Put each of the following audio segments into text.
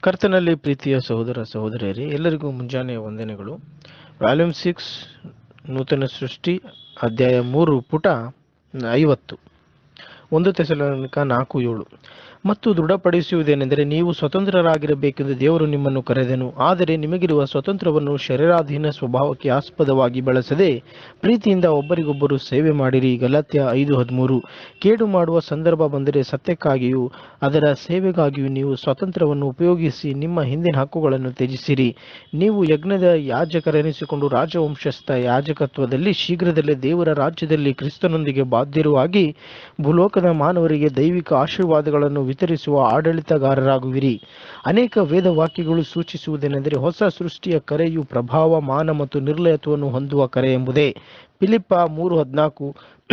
ಕರ್ತನಲ್ಲಿ ಪ್ರೀತಿಯ ಸಹೋದರ ಸಹೋದರಿಯರೇ ಎಲ್ಲರಿಗೂ ಮುಂಜಾನೆಯ ವಂದನೆಗಳು ವ್ಯಾಲ್ಯೂಮ್ ಸಿಕ್ಸ್ ನೂತನ ಸೃಷ್ಟಿ ಅಧ್ಯಾಯ ಮೂರು ಪುಟ ಐವತ್ತು ಒಂದು ತೆಸಲೋನಿಕ ನಾಲ್ಕು ಏಳು ಮತ್ತು ದೃಢಪಡಿಸುವುದೇನೆಂದರೆ ನೀವು ಸ್ವತಂತ್ರರಾಗಿರಬೇಕೆಂದು ದೇವರು ನಿಮ್ಮನ್ನು ಕರೆದನು ಆದರೆ ನಿಮಗಿರುವ ಸ್ವತಂತ್ರವನ್ನು ಶರೀರಾಧೀನ ಸ್ವಭಾವಕ್ಕೆ ಆಸ್ಪದವಾಗಿ ಬಳಸದೆ ಪ್ರೀತಿಯಿಂದ ಒಬ್ಬರಿಗೊಬ್ಬರು ಸೇವೆ ಮಾಡಿರಿ ಗಲಾತ್ಯ ಐದು ಹದಿಮೂರು ಕೇಡು ಮಾಡುವ ಸಂದರ್ಭ ಬಂದರೆ ಸತ್ಯಕ್ಕಾಗಿಯೂ ಅದರ ಸೇವೆಗಾಗಿಯೂ ನೀವು ಸ್ವಾತಂತ್ರ್ಯವನ್ನು ಉಪಯೋಗಿಸಿ ನಿಮ್ಮ ಹಿಂದಿನ ಹಕ್ಕುಗಳನ್ನು ತ್ಯಜಿಸಿರಿ ನೀವು ಯಜ್ಞದ ಯಾಜಕರೆನಿಸಿಕೊಂಡು ರಾಜವಂಶಸ್ಥ ಯಾಜಕತ್ವದಲ್ಲಿ ಶೀಘ್ರದಲ್ಲೇ ದೇವರ ರಾಜ್ಯದಲ್ಲಿ ಕ್ರಿಸ್ತನೊಂದಿಗೆ ಬಾಧ್ಯರುವಾಗಿ ಭೂಲೋಕದ ಮಾನವರಿಗೆ ದೈವಿಕ ಆಶೀರ್ವಾದಗಳನ್ನು ವಿತರಿಸುವ ಆಡಳಿತಗಾರರಾಗುವಿರಿ ಅನೇಕ ವೇದ ವಾಕ್ಯಗಳು ಸೂಚಿಸುವುದೇನೆಂದರೆ ಹೊಸ ಸೃಷ್ಟಿಯ ಕರೆಯು ಪ್ರಭಾವ ಮಾನ ಮತ್ತು ನಿರ್ಲಯತ್ವವನ್ನು ಹೊಂದುವ ಕರೆ ಎಂಬುದೇ ಫಿಲಿಪ್ಪ ಮೂರು ಹದಿನಾಲ್ಕು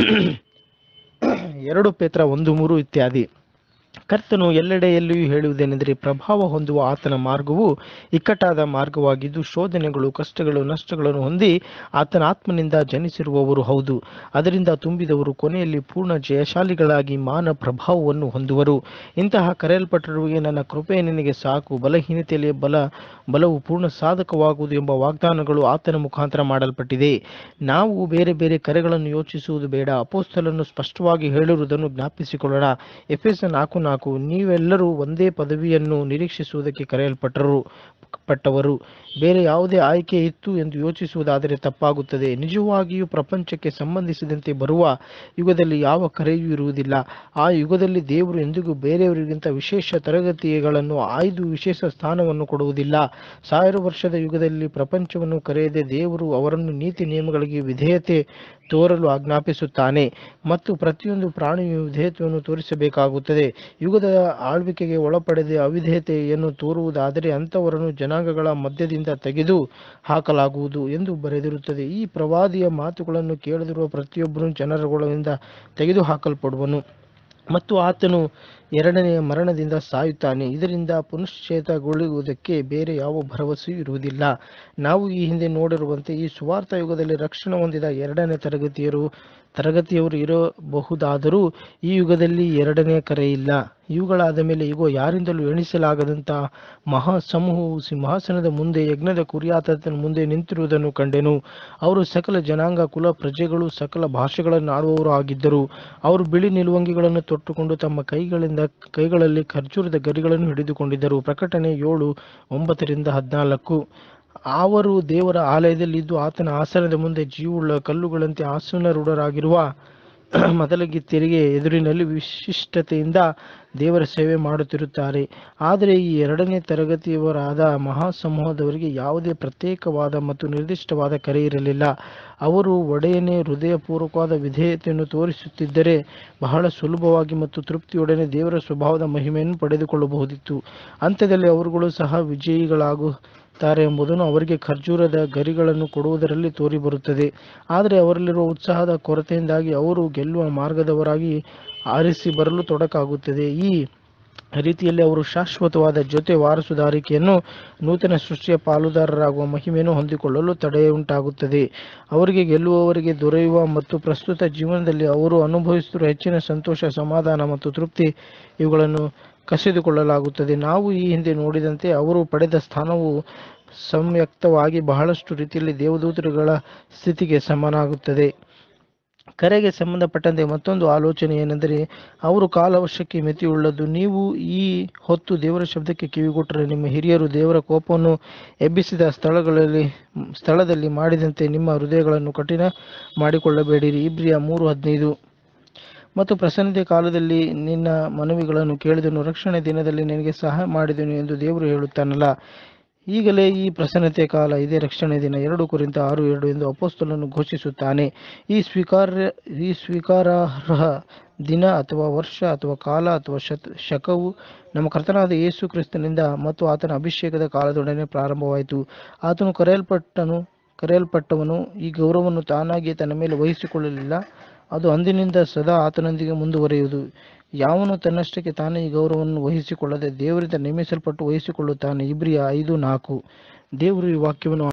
ಎರಡು ಪೇತ್ರ ಒಂದು ಮೂರು ಇತ್ಯಾದಿ ಕರ್ತನು ಎಲ್ಲೆಡೆಯಲ್ಲಿಯೂ ಹೇಳುವುದೇನೆಂದರೆ ಪ್ರಭಾವ ಹೊಂದುವ ಆತನ ಮಾರ್ಗವು ಇಕ್ಕಟ್ಟಾದ ಮಾರ್ಗವಾಗಿದ್ದು ಶೋಧನೆಗಳು ಕಷ್ಟಗಳು ನಷ್ಟಗಳನ್ನು ಹೊಂದಿ ಆತನ ಆತ್ಮನಿಂದ ಜನಿಸಿರುವವರು ಹೌದು ಅದರಿಂದ ತುಂಬಿದವರು ಕೊನೆಯಲ್ಲಿ ಪೂರ್ಣ ಜಯಶಾಲಿಗಳಾಗಿ ಮಾನ ಪ್ರಭಾವವನ್ನು ಹೊಂದುವರು ಇಂತಹ ಕರೆಯಲ್ಪಟ್ಟರುವಿಗೆ ನನ್ನ ಕೃಪೆ ನಿನಗೆ ಸಾಕು ಬಲಹೀನತೆಯಲ್ಲಿ ಬಲ ಬಲವು ಪೂರ್ಣ ಸಾಧಕವಾಗುವುದು ಎಂಬ ವಾಗ್ದಾನಗಳು ಆತನ ಮುಖಾಂತರ ಮಾಡಲ್ಪಟ್ಟಿದೆ ನಾವು ಬೇರೆ ಬೇರೆ ಕರೆಗಳನ್ನು ಯೋಚಿಸುವುದು ಬೇಡ ಅಪೋಸ್ತಲನ್ನು ಸ್ಪಷ್ಟವಾಗಿ ಹೇಳಿರುವುದನ್ನು ಜ್ಞಾಪಿಸಿಕೊಳ್ಳೋಣ ಎಫೆಸ ನಾಲ್ಕು ನಾಲ್ಕು ನೀವೆಲ್ಲರೂ ಒಂದೇ ಪದವಿಯನ್ನು ನಿರೀಕ್ಷಿಸುವುದಕ್ಕೆ ಕರೆಯಲ್ಪಟ್ಟರು ಪಟ್ಟವರು ಬೇರೆ ಯಾವುದೇ ಆಯ್ಕೆ ಇತ್ತು ಎಂದು ಯೋಚಿಸುವುದಾದರೆ ತಪ್ಪಾಗುತ್ತದೆ ನಿಜವಾಗಿಯೂ ಪ್ರಪಂಚಕ್ಕೆ ಸಂಬಂಧಿಸಿದಂತೆ ಬರುವ ಯುಗದಲ್ಲಿ ಯಾವ ಕರೆಯೂ ಇರುವುದಿಲ್ಲ ಆ ಯುಗದಲ್ಲಿ ದೇವರು ಎಂದಿಗೂ ಬೇರೆಯವರಿಗಿಂತ ವಿಶೇಷ ತರಗತಿಗಳನ್ನು ಆಯ್ದು ವಿಶೇಷ ಸ್ಥಾನವನ್ನು ಕೊಡುವುದಿಲ್ಲ ಸಾವಿರ ವರ್ಷದ ಯುಗದಲ್ಲಿ ಪ್ರಪಂಚವನ್ನು ಕರೆಯದೆ ದೇವರು ಅವರನ್ನು ನೀತಿ ನಿಯಮಗಳಿಗೆ ವಿಧೇಯತೆ ತೋರಲು ಆಜ್ಞಾಪಿಸುತ್ತಾನೆ ಮತ್ತು ಪ್ರತಿಯೊಂದು ಪ್ರಾಣಿಯು ವಿಧೇಯತೆಯನ್ನು ತೋರಿಸಬೇಕಾಗುತ್ತದೆ ಯುಗದ ಆಳ್ವಿಕೆಗೆ ಒಳಪಡದೆ ಅವಿಧೇಯತೆಯನ್ನು ತೋರುವುದಾದರೆ ಅಂಥವರನ್ನು ಜನಾಂಗಗಳ ಮಧ್ಯದಿಂದ ತೆಗೆದು ಹಾಕಲಾಗುವುದು ಎಂದು ಬರೆದಿರುತ್ತದೆ ಈ ಪ್ರವಾದಿಯ ಮಾತುಗಳನ್ನು ಕೇಳದಿರುವ ಪ್ರತಿಯೊಬ್ಬರೂ ಜನರುಗಳಿಂದ ತೆಗೆದುಹಾಕಲ್ಪಡುವನು ಮತ್ತು ಆತನು ಎರಡನೆಯ ಮರಣದಿಂದ ಸಾಯುತ್ತಾನೆ ಇದರಿಂದ ಪುನಶ್ಚೇತಗೊಳ್ಳುವುದಕ್ಕೆ ಬೇರೆ ಯಾವ ಭರವಸೆಯೂ ಇರುವುದಿಲ್ಲ ನಾವು ಈ ಹಿಂದೆ ನೋಡಿರುವಂತೆ ಈ ಸುವಾರ್ಥ ಯುಗದಲ್ಲಿ ರಕ್ಷಣೆ ಹೊಂದಿದ ಎರಡನೇ ತರಗತಿಯರು ತರಗತಿಯವರು ಇರಬಹುದಾದರೂ ಈ ಯುಗದಲ್ಲಿ ಎರಡನೇ ಕರೆ ಇಲ್ಲ ಇವುಗಳಾದ ಮೇಲೆ ಇಗೋ ಯಾರಿಂದಲೂ ಎಣಿಸಲಾಗದಂತಹ ಮಹಾ ಸಮೂಹವು ಸಿಂಹಾಸನದ ಮುಂದೆ ಯಜ್ಞದ ಕುರಿಯಾತನ ಮುಂದೆ ನಿಂತಿರುವುದನ್ನು ಕಂಡೆನು ಅವರು ಸಕಲ ಜನಾಂಗ ಕುಲ ಪ್ರಜೆಗಳು ಸಕಲ ಭಾಷೆಗಳನ್ನು ಆಡುವವರು ಆಗಿದ್ದರು ಅವರು ಬಿಳಿ ನಿಲುವಂಗಿಗಳನ್ನು ತೊಟ್ಟುಕೊಂಡು ತಮ್ಮ ಕೈಗಳಿಂದ ಕೈಗಳಲ್ಲಿ ಖರ್ಜೂರದ ಗರಿಗಳನ್ನು ಹಿಡಿದುಕೊಂಡಿದ್ದರು ಪ್ರಕಟಣೆ ಏಳು ಒಂಬತ್ತರಿಂದ ಹದಿನಾಲ್ಕು ಅವರು ದೇವರ ಆಲಯದಲ್ಲಿದ್ದು ಆತನ ಆಸನದ ಮುಂದೆ ಜೀವುಳ್ಳ ಕಲ್ಲುಗಳಂತೆ ಆಸನರೂಢರಾಗಿರುವ ಮೊದಲಗಿತ್ತಿಯರಿಗೆ ಎದುರಿನಲ್ಲಿ ವಿಶಿಷ್ಟತೆಯಿಂದ ದೇವರ ಸೇವೆ ಮಾಡುತ್ತಿರುತ್ತಾರೆ ಆದರೆ ಈ ಎರಡನೇ ತರಗತಿಯವರಾದ ಮಹಾಸಮೂಹದವರಿಗೆ ಯಾವುದೇ ಪ್ರತ್ಯೇಕವಾದ ಮತ್ತು ನಿರ್ದಿಷ್ಟವಾದ ಕರೆ ಇರಲಿಲ್ಲ ಅವರು ಒಡೆಯನೇ ಹೃದಯಪೂರ್ವಕವಾದ ವಿಧೇಯತೆಯನ್ನು ತೋರಿಸುತ್ತಿದ್ದರೆ ಬಹಳ ಸುಲಭವಾಗಿ ಮತ್ತು ತೃಪ್ತಿಯೊಡನೆ ದೇವರ ಸ್ವಭಾವದ ಮಹಿಮೆಯನ್ನು ಪಡೆದುಕೊಳ್ಳಬಹುದಿತ್ತು ಅಂತ್ಯದಲ್ಲಿ ಅವರುಗಳು ಸಹ ವಿಜಯಿಗಳಾಗು ತಾರೆ ಎಂಬುದನ್ನು ಅವರಿಗೆ ಖರ್ಜೂರದ ಗರಿಗಳನ್ನು ಕೊಡುವುದರಲ್ಲಿ ತೋರಿಬರುತ್ತದೆ ಆದರೆ ಅವರಲ್ಲಿರುವ ಉತ್ಸಾಹದ ಕೊರತೆಯಿಂದಾಗಿ ಅವರು ಗೆಲ್ಲುವ ಮಾರ್ಗದವರಾಗಿ ಆರಿಸಿ ಬರಲು ತೊಡಕಾಗುತ್ತದೆ ಈ ರೀತಿಯಲ್ಲಿ ಅವರು ಶಾಶ್ವತವಾದ ಜೊತೆ ವಾರಸುದಾರಿಕೆಯನ್ನು ನೂತನ ಸೃಷ್ಟಿಯ ಪಾಲುದಾರರಾಗುವ ಮಹಿಮೆಯನ್ನು ಹೊಂದಿಕೊಳ್ಳಲು ತಡೆಯುಂಟಾಗುತ್ತದೆ ಅವರಿಗೆ ಗೆಲ್ಲುವವರಿಗೆ ದೊರೆಯುವ ಮತ್ತು ಪ್ರಸ್ತುತ ಜೀವನದಲ್ಲಿ ಅವರು ಅನುಭವಿಸುತ್ತಿರುವ ಹೆಚ್ಚಿನ ಸಂತೋಷ ಸಮಾಧಾನ ಮತ್ತು ತೃಪ್ತಿ ಇವುಗಳನ್ನು ಕಸಿದುಕೊಳ್ಳಲಾಗುತ್ತದೆ ನಾವು ಈ ಹಿಂದೆ ನೋಡಿದಂತೆ ಅವರು ಪಡೆದ ಸ್ಥಾನವು ಸಂಯುಕ್ತವಾಗಿ ಬಹಳಷ್ಟು ರೀತಿಯಲ್ಲಿ ದೇವದೂತರುಗಳ ಸ್ಥಿತಿಗೆ ಸಮನಾಗುತ್ತದೆ ಕರೆಗೆ ಸಂಬಂಧಪಟ್ಟಂತೆ ಮತ್ತೊಂದು ಆಲೋಚನೆ ಏನೆಂದರೆ ಅವರು ಕಾಲವಶಕ್ಕೆ ಮಿತಿಯುಳ್ಳದ್ದು ನೀವು ಈ ಹೊತ್ತು ದೇವರ ಶಬ್ದಕ್ಕೆ ಕಿವಿಗೊಟ್ಟರೆ ನಿಮ್ಮ ಹಿರಿಯರು ದೇವರ ಕೋಪವನ್ನು ಎಬ್ಬಿಸಿದ ಸ್ಥಳಗಳಲ್ಲಿ ಸ್ಥಳದಲ್ಲಿ ಮಾಡಿದಂತೆ ನಿಮ್ಮ ಹೃದಯಗಳನ್ನು ಕಠಿಣ ಮಾಡಿಕೊಳ್ಳಬೇಡಿರಿ ಇಬ್ರಿಯ ಮೂರು ಹದಿನೈದು ಮತ್ತು ಪ್ರಸನ್ನತೆ ಕಾಲದಲ್ಲಿ ನಿನ್ನ ಮನವಿಗಳನ್ನು ಕೇಳಿದನು ರಕ್ಷಣೆ ದಿನದಲ್ಲಿ ನಿನಗೆ ಸಹಾಯ ಮಾಡಿದನು ಎಂದು ದೇವರು ಹೇಳುತ್ತಾನಲ್ಲ ಈಗಲೇ ಈ ಪ್ರಸನ್ನತೆ ಕಾಲ ಇದೇ ರಕ್ಷಣೆ ದಿನ ಎರಡು ಕುರಿತ ಆರು ಎರಡು ಎಂದು ಅಪೋಸ್ತಲನ್ನು ಘೋಷಿಸುತ್ತಾನೆ ಈ ಸ್ವೀಕಾರ ಈ ಸ್ವೀಕಾರಾರ್ಹ ದಿನ ಅಥವಾ ವರ್ಷ ಅಥವಾ ಕಾಲ ಅಥವಾ ಶತ ಶಕವು ನಮ್ಮ ಕರ್ತನಾದ ಯೇಸು ಕ್ರಿಸ್ತನಿಂದ ಮತ್ತು ಆತನ ಅಭಿಷೇಕದ ಕಾಲದೊಡನೆ ಪ್ರಾರಂಭವಾಯಿತು ಆತನು ಕರೆಯಲ್ಪಟ್ಟನು ಕರೆಯಲ್ಪಟ್ಟವನು ಈ ಗೌರವವನ್ನು ತಾನಾಗಿಯೇ ತನ್ನ ಮೇಲೆ ವಹಿಸಿಕೊಳ್ಳಲಿಲ್ಲ ಅದು ಅಂದಿನಿಂದ ಸದಾ ಆತನೊಂದಿಗೆ ಮುಂದುವರಿಯುವುದು ಯಾವನು ತನ್ನಷ್ಟಕ್ಕೆ ತಾನೇ ಈ ಗೌರವವನ್ನು ವಹಿಸಿಕೊಳ್ಳದೆ ದೇವರಿಂದ ನೇಮಿಸಲ್ಪಟ್ಟು ವಹಿಸಿಕೊಳ್ಳುತ್ತಾನೆ ಇಬ್ರಿಯ ಐದು ನಾಲ್ಕು ದೇವರು ಈ ವಾಕ್ಯವನ್ನು